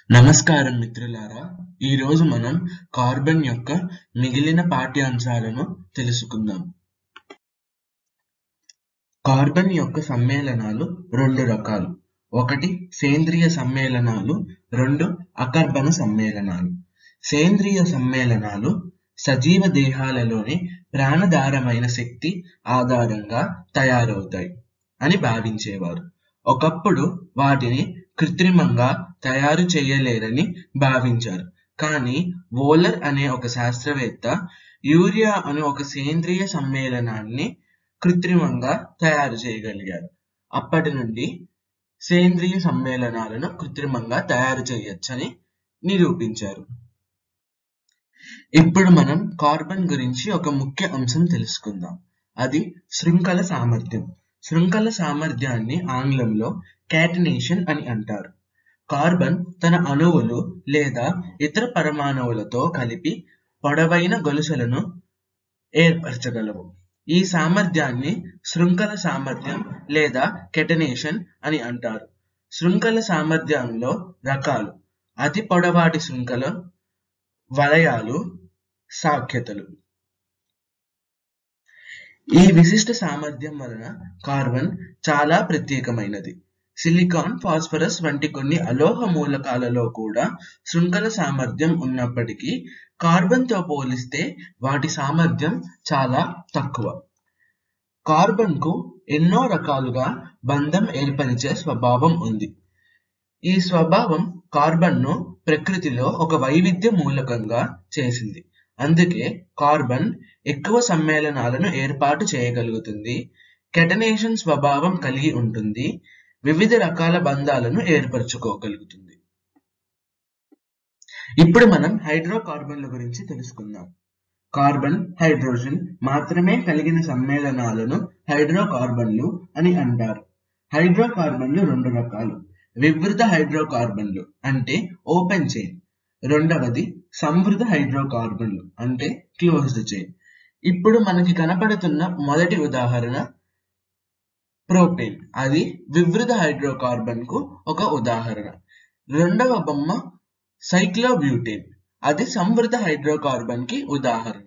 నమస్కారం మిత్రులారా ఈరోజు మనం కార్బన్ యొక్క మిగిలిన పాఠ్యాంశాలను తెలుసుకుందాం కార్బన్ యొక్క సమ్మేళనాలు రెండు రకాలు ఒకటి సేంద్రియ సమ్మేళనాలు రెండు అకర్బన సమ్మేళనాలు సేంద్రియ సమ్మేళనాలు సజీవ దేహాలలోని ప్రాణధారమైన శక్తి ఆధారంగా తయారవుతాయి అని భావించేవారు ఒకప్పుడు వాటిని కృత్రిమంగా తయారు చేయలేరని భావించారు కానీ వోలర్ అనే ఒక శాస్త్రవేత్త యూరియా అనే ఒక సేంద్రియ సమ్మేళనాన్ని కృత్రిమంగా తయారు చేయగలిగారు అప్పటి నుండి సేంద్రియ సమ్మేళనాలను కృత్రిమంగా తయారు చేయొచ్చని నిరూపించారు ఇప్పుడు మనం కార్బన్ గురించి ఒక ముఖ్య అంశం తెలుసుకుందాం అది శృంఖల సామర్థ్యం శృంఖల సామర్థ్యాన్ని ఆంగ్లంలో క్యాటినేషన్ అని అంటారు కార్బన్ తన అణువులు లేదా ఇతర పరమాణువులతో కలిపి పొడవైన గొలుసులను ఏర్పరచగలవు ఈ సామర్థ్యాన్ని శృంఖల సామర్థ్యం లేదా కెటనేషన్ అని అంటారు శృంఖల సామర్థ్యంలో రకాలు అతి పొడవాటి శృంఖల వలయాలు సాఖ్యతలు ఈ విశిష్ట సామర్థ్యం వలన కార్బన్ చాలా ప్రత్యేకమైనది సిలికాన్ ఫాస్ఫరస్ వంటి కొన్ని అలోహ మూలకాలలో కూడా శృంఖల సామర్థ్యం ఉన్నప్పటికీ కార్బన్ తో పోలిస్తే వాటి సామర్థ్యం చాలా తక్కువ కార్బన్ కు ఎన్నో రకాలుగా బంధం ఏర్పరిచే స్వభావం ఉంది ఈ స్వభావం కార్బన్ ను ప్రకృతిలో ఒక వైవిధ్య మూలకంగా చేసింది అందుకే కార్బన్ ఎక్కువ సమ్మేళనాలను ఏర్పాటు చేయగలుగుతుంది కెటనేషన్ స్వభావం కలిగి ఉంటుంది వివిధ రకాల బంధాలను ఏర్పరచుకోగలుగుతుంది ఇప్పుడు మనం హైడ్రోకార్బన్ల గురించి తెలుసుకుందాం కార్బన్ హైడ్రోజన్ మాత్రమే కలిగిన సమ్మేళనాలను హైడ్రోకార్బన్లు అని అంటారు హైడ్రోకార్బన్లు రెండు రకాలు వివృత హైడ్రోకార్బన్లు అంటే ఓపెన్ చైన్ రెండవది సంవృత హైడ్రోకార్బన్లు అంటే క్లోజ్డ్ చైన్ ఇప్పుడు మనకి కనపడుతున్న మొదటి ఉదాహరణ ప్రోపేన్ అది వివృత హైడ్రోకార్బన్ కు ఒక ఉదాహరణ రెండవ బొమ్మ సైక్లోబ్యూటేన్ అది సంవృత హైడ్రోకార్బన్ కి ఉదాహరణ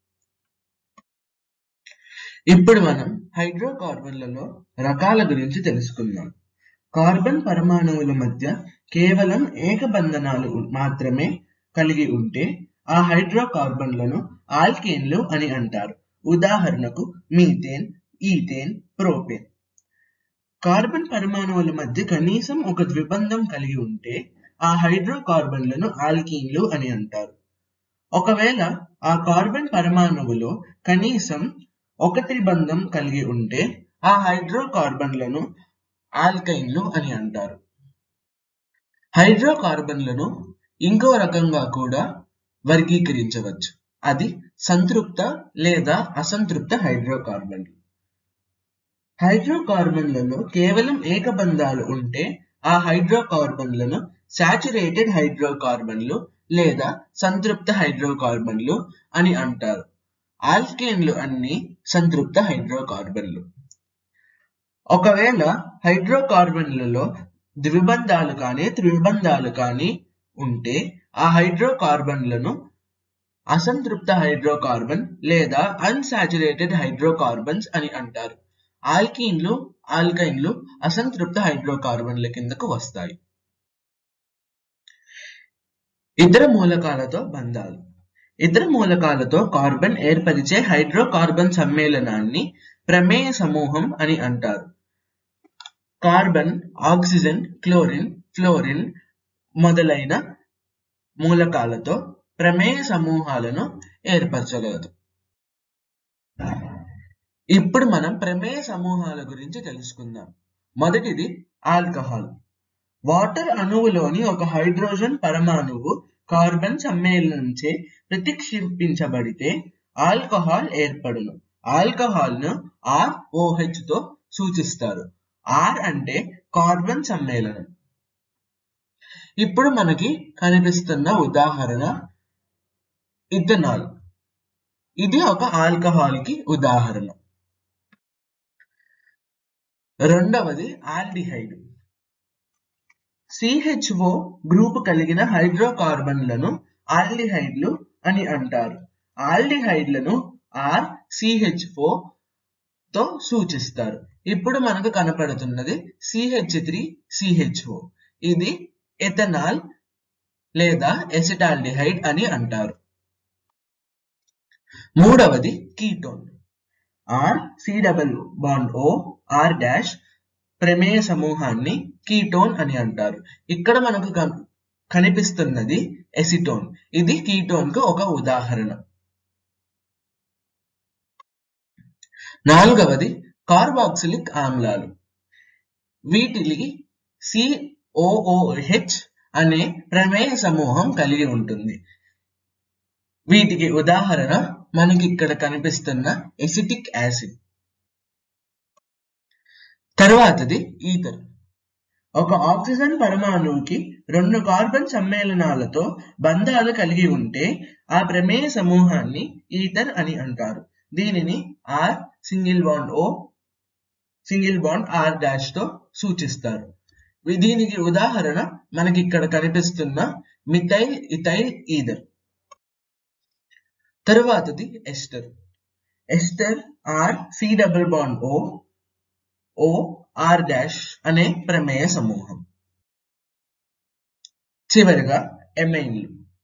ఇప్పుడు మనం హైడ్రోకార్బన్లలో రకాల గురించి తెలుసుకుందాం కార్బన్ పరమాణువుల మధ్య కేవలం ఏకబంధనాలు మాత్రమే కలిగి ఉంటే ఆ హైడ్రోకార్బన్లను ఆల్కేన్లు అని అంటారు ఉదాహరణకు మీథేన్ ఈథేన్ ప్రోపేన్ కార్బన్ పరమాణువుల మధ్య కనీసం ఒక ద్విబంధం కలిగి ఉంటే ఆ హైడ్రోకార్బన్లను ఆల్కీన్లు అని అంటారు ఒకవేళ ఆ కార్బన్ పరమాణువులో కనీసం ఒక త్రిబంధం కలిగి ఉంటే ఆ హైడ్రోకార్బన్లను ఆల్కైన్లు అని అంటారు హైడ్రోకార్బన్లను ఇంకో రకంగా కూడా వర్గీకరించవచ్చు అది సంతృప్త లేదా అసంతృప్త హైడ్రోకార్బన్లు హైడ్రోకార్బన్లలో కేవలం ఏకబంధాలు ఉంటే ఆ హైడ్రోకార్బన్లను సాచురేటెడ్ హైడ్రోకార్బన్లు లేదా సంతృప్త హైడ్రోకార్బన్లు అని అంటారు ఆల్కేన్లు అన్ని సంతృప్త హైడ్రోకార్బన్లు ఒకవేళ హైడ్రోకార్బన్లలో ద్విబంధాలు కానీ త్రిబంధాలు కానీ ఉంటే ఆ హైడ్రోకార్బన్లను అసంతృప్త హైడ్రోకార్బన్ లేదా అన్సాచురేటెడ్ హైడ్రోకార్బన్స్ అని అంటారు ఆల్కీన్లు ఆల్కైన్లు అసంతృప్త హైడ్రోకార్బన్ల కిందకు వస్తాయి ఇతర మూలకాలతో బంధాలు ఇతర మూలకాలతో కార్బన్ ఏర్పరిచే హైడ్రోకార్బన్ సమ్మేళనాన్ని ప్రమేయ సమూహం అని అంటారు కార్బన్ ఆక్సిజన్ క్లోరిన్ ఫ్లోరిన్ మొదలైన మూలకాలతో ప్రమేయ సమూహాలను ఏర్పరచగలదు ఇప్పుడు మనం ప్రమేయ సమూహాల గురించి తెలుసుకుందాం మొదటిది ఆల్కహాల్ వాటర్ అణువులోని ఒక హైడ్రోజన్ పరమాణువు కార్బన్ సమ్మేళనంచే ప్రతిక్షేపించబడితే ఆల్కహాల్ ఏర్పడును ఆల్కహాల్ ను ఆర్ఓహెచ్ తో సూచిస్తారు ఆర్ అంటే కార్బన్ సమ్మేళనం ఇప్పుడు మనకి కనిపిస్తున్న ఉదాహరణ ఇథనాల్ ఇది ఒక ఆల్కహాల్ కి ఉదాహరణ రెండవది ఆల్డిహైడ్ సిహెచ్ఓ గ్రూప్ కలిగిన హైడ్రోకార్బన్లను ఆల్డిహైడ్లు అని అంటారు ఆల్డిహైడ్లను ఆర్ సిహెచ్ఓ తో సూచిస్తారు ఇప్పుడు మనకు కనపడుతున్నది సిహెచ్ త్రీ సిహెచ్ఓ ఇది ఎథనాల్ లేదా ఎసిటాల్డిహైడ్ అని అంటారు మూడవది ketone R C double bond O R dash ప్రమేయ సమూహాన్ని కీటోన్ అని అంటారు ఇక్కడ మనకు కనిపిస్తున్నది ఎసిటోన్ ఇది కీటోన్ కు ఒక ఉదాహరణ నాలుగవది కార్బాక్సిలిక్ ఆమ్లాలు వీటికి సిఓఓహెచ్ అనే ప్రమేయ సమూహం కలిగి ఉంటుంది వీటికి ఉదాహరణ మనకి ఇక్కడ కనిపిస్తున్న ఎసిటిక్ యాసిడ్ తరువాతది ఈథర్ ఒక ఆక్సిజన్ పరమాణువుకి రెండు కార్బన్ సమ్మేళనాలతో బంధాలు కలిగి ఉంటే ఆ ప్రమేయ సమూహాన్ని ఈథర్ అని అంటారు దీనిని R single bond O single bond R dash తో సూచిస్తారు దీనికి ఉదాహరణ మనకి ఇక్కడ కనిపిస్తున్న మిథైల్ ఇథైల్ ఈథర్ తరువాతది ester ester R C double bond O O R dash అనే ప్రమేయ సమూహం చివరిగా ఎమైన్లు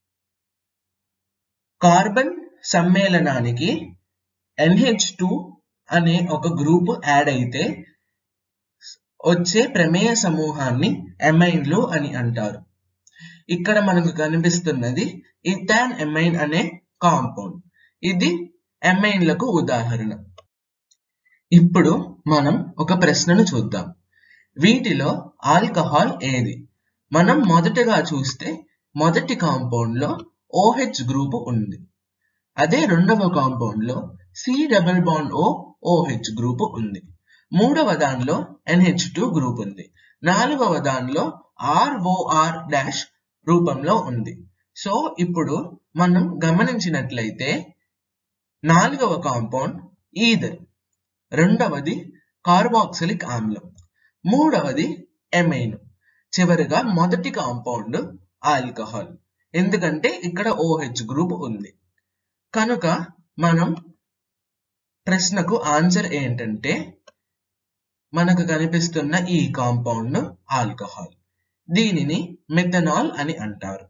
కార్బన్ సమ్మేళనానికి ఎన్హెచ్ టూ అనే ఒక గ్రూప్ యాడ్ అయితే వచ్చే ప్రమేయ సమూహాన్ని ఎమైన్లు అని అంటారు ఇక్కడ మనకు కనిపిస్తున్నది ఇథాన్ ఎమైన్ అనే కాంపౌండ్ ఇది ఎమైన్లకు ఉదాహరణ ఇప్పుడు మనం ఒక ప్రశ్నను చూద్దాం వీటిలో ఆల్కహాల్ ఏది మనం మొదటగా చూస్తే మొదటి కాంపౌండ్ లో ఓహెచ్ గ్రూప్ ఉంది అదే రెండవ కాంపౌండ్ లో C double bond O OH group ఉంది మూడవ దానిలో ఎన్హెచ్ టూ గ్రూప్ ఉంది నాలుగవ దానిలో ఆర్ఓఆర్ డాష్ రూపంలో ఉంది సో ఇప్పుడు మనం గమనించినట్లయితే నాలుగవ కాంపౌండ్ ఈథర్ రెండవది కార్బాక్సిలిక్ ఆమ్లం మూడవది ఎమైన్ చివరిగా మొదటి కాంపౌండ్ ఆల్కహాల్ ఎందుకంటే ఇక్కడ ఓహెచ్ గ్రూప్ ఉంది కనుక మనం ప్రశ్నకు ఆన్సర్ ఏంటంటే మనకు కనిపిస్తున్న ఈ కాంపౌండ్ ఆల్కహాల్ దీనిని మెథనాల్ అని అంటారు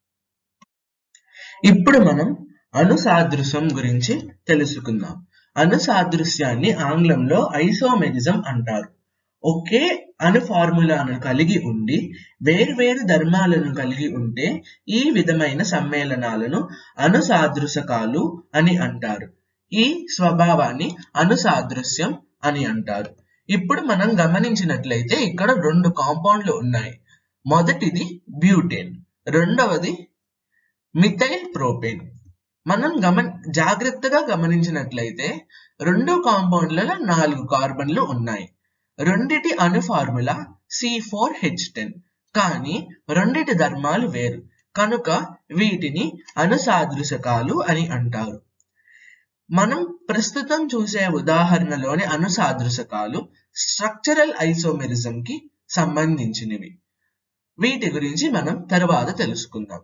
ఇప్పుడు మనం అణుసాదృశ్యం గురించి తెలుసుకుందాం అణుసాదృశ్యాన్ని ఆంగ్లంలో ఐసోమెరిజం అంటారు ఒకే అణు ఫార్ములాను కలిగి ఉండి వేర్వేరు ధర్మాలను కలిగి ఉంటే ఈ విధమైన సమ్మేళనాలను అణుసాదృశకాలు అని అంటారు ఈ స్వభావాన్ని అణుసాదృశ్యం అని అంటారు ఇప్పుడు మనం గమనించినట్లయితే ఇక్కడ రెండు కాంపౌండ్లు ఉన్నాయి మొదటిది బ్యూటేన్ రెండవది మిథైల్ ప్రోపేన్ మనం గమన జాగ్రత్తగా గమనించినట్లయితే రెండు కాంపౌండ్లలో నాలుగు కార్బన్లు ఉన్నాయి రెండిటి అణు formula C four H ten కానీ రెండిటి ధర్మాలు వేరు కనుక వీటిని అణుసాదృశకాలు అని అంటారు మనం ప్రస్తుతం చూసే ఉదాహరణలోని అణుసాదృశకాలు స్ట్రక్చరల్ ఐసోమెరిజం కి సంబంధించినవి వీటి గురించి మనం తరువాత తెలుసుకుందాం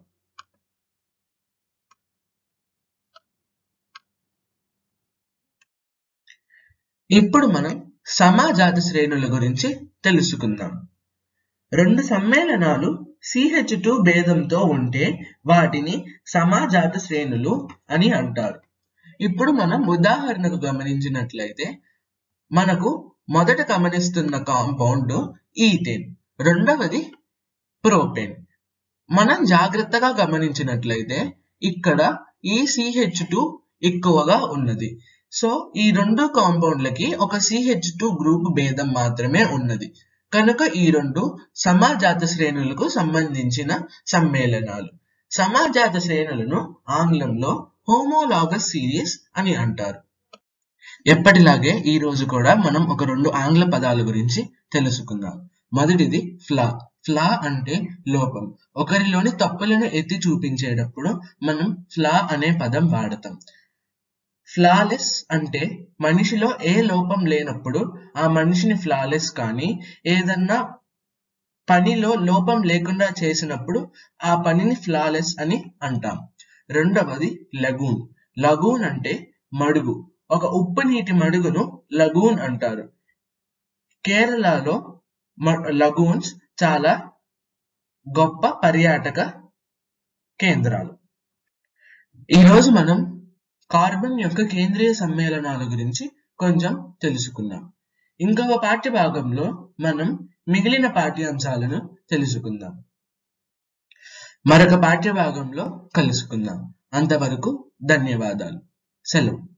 ఇప్పుడు మనం సమాజాత శ్రేణుల గురించి తెలుసుకుందాం రెండు సమ్మేళనాలు సిహెచ్ టూ భేదంతో ఉంటే వాటిని సమాజాత శ్రేణులు అని అంటారు ఇప్పుడు మనం ఉదాహరణకు గమనించినట్లయితే మనకు మొదట గమనిస్తున్న కాంపౌండ్ ఈథేన్ రెండవది ప్రోపేన్ మనం జాగ్రత్తగా గమనించినట్లయితే ఇక్కడ ఈ సిహెచ్ టూ ఎక్కువగా ఉన్నది సో ఈ రెండు కాంపౌండ్లకి ఒక సిహెచ్ టూ గ్రూప్ భేదం మాత్రమే ఉన్నది కనుక ఈ రెండు సమాజాత శ్రేణులకు సంబంధించిన సమ్మేళనాలు సమాజాత శ్రేణులను ఆంగ్లంలో హోమోలాగస్ సిరీస్ అని అంటారు ఎప్పటిలాగే ఈ రోజు కూడా మనం ఒక రెండు ఆంగ్ల పదాల గురించి తెలుసుకుందాం మొదటిది ఫ్లా ఫ్లా అంటే లోపం ఒకరిలోని తప్పులను ఎత్తి చూపించేటప్పుడు మనం ఫ్లా అనే పదం వాడతాం ఫ్లాలెస్ అంటే మనిషిలో ఏ లోపం లేనప్పుడు ఆ మనిషిని ఫ్లాలెస్ కానీ ఏదన్నా పనిలో లోపం లేకుండా చేసినప్పుడు ఆ పనిని ఫ్లాలెస్ అని అంటాం రెండవది లగూన్ లగూన్ అంటే మడుగు ఒక ఉప్పు నీటి మడుగును లగూన్ అంటారు కేరళలో లగూన్స్ చాలా గొప్ప పర్యాటక కేంద్రాలు ఈరోజు మనం కార్బన్ యొక్క కేంద్రీయ సమ్మేళనాల గురించి కొంచెం తెలుసుకుందాం ఇంకొక పాఠ్య భాగంలో మనం మిగిలిన పాఠ్యాంశాలను తెలుసుకుందాం మరొక పాఠ్య భాగంలో కలుసుకుందాం అంతవరకు ధన్యవాదాలు సెలవు